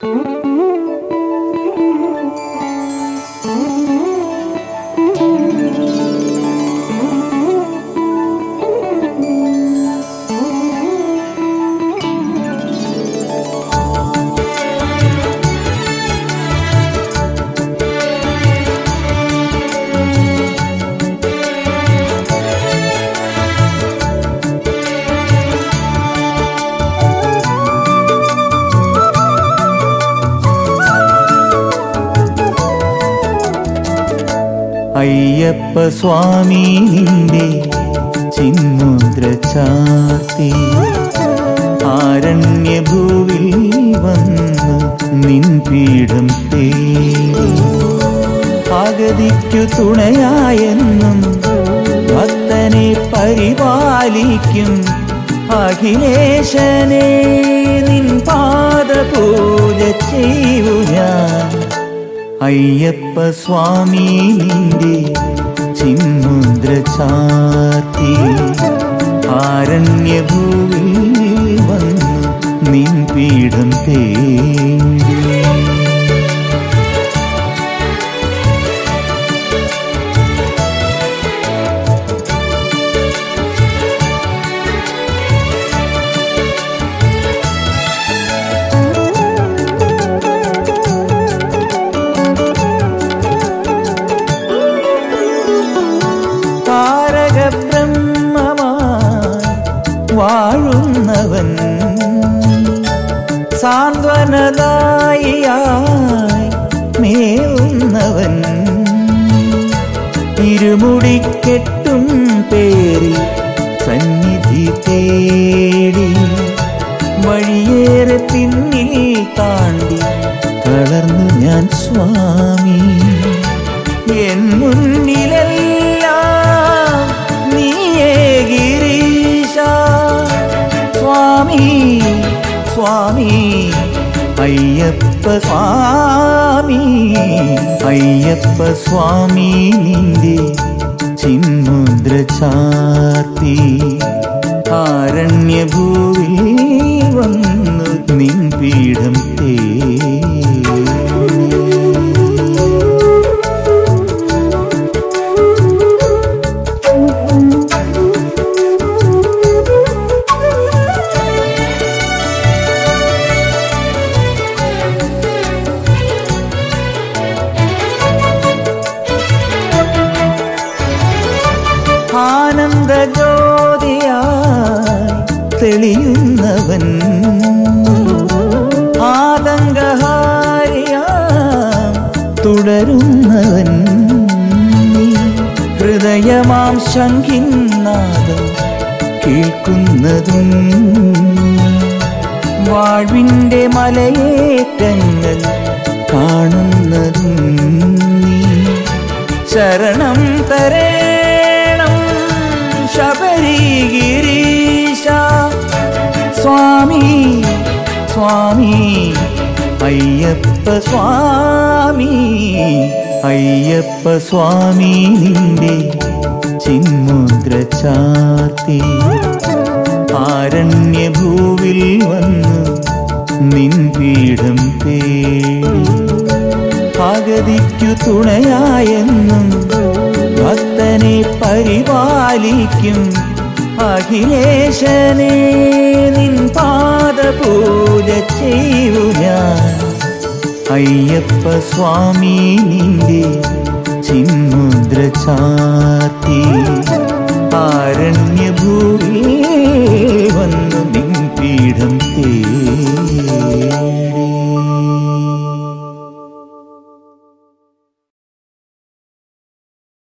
അയ്യപ്പ സ്വാമി നിന്റെ ചിന്മുദ്ര ചാർത്തി ആരണ്യഭൂവിൽ വന്നു നിൻ പീഠം തേടി അഗതിക്കു തുണയായെന്നും ഭക്തനെ പരിപാലിക്കും അഖിലേശനെ നിൻ പാദപൂജ ചെയ്യൂ ഞാൻ അയ്യപ്പ സ്വാമി നിന്റെ ചിന്മുദ്ര ചാർത്തി ആരണ്യഭൂവിൽ വന്നു നിൻ പീഠം തേടി താരക ബ്രഹ്മമായി വാഴുന്നവൻ സാന്ത്വനദായിയായി മേവുന്നവൻ ഇരുമുടിക്കെട്ടും പേരിൽ സന്നിധി തേടി വഴിയേറെ പിന്നിൽ താണ്ടി തളർന്നു ഞാൻ സ്വാമി എൻ മുന്നിലെല്ലാം നീയേ ഗിരീശ സ്വാമി സ്വാമി അയ്യപ്പ സ്വാമി അയ്യപ്പ സ്വാമി നിന്റെ ചിന്മുദ്ര ചാർത്തി ആരണ്യഭൂവിൽ വന്നു നിൻ പീഠം തേടി ആനന്ദ ജ്യോതിയായി തെളിയുന്നവൻ ആതങ്കഹാരിയാം തുടരുന്നവൻ നീ ഹൃദയമാം ശങ്കിന്നാദം കേൾക്കുന്നതും വാഴ്വിൻ്റെ മലയേറ്റങ്ങൾ കാണുന്നതും നീ ശരണം തരേണം ശബരിഗിരീശ സ്വാമി സ്വാമി അയ്യപ്പ സ്വാമി അയ്യപ്പ സ്വാമി നിന്റെ ചിന്മുദ്ര ചാർത്തി ആരണ്യഭൂവിൽ വന്നു നിൻ പീഠം തേടി ഭഗതിക്കു തുണയായെന്നും ഭക്തനെ പരിപാലിക്കും അഖിലേശനെ നിൻ പാദപൂജ ചെയ്യൂ ഞാൻ അയ്യപ്പ സ്വാമി നിന്റെ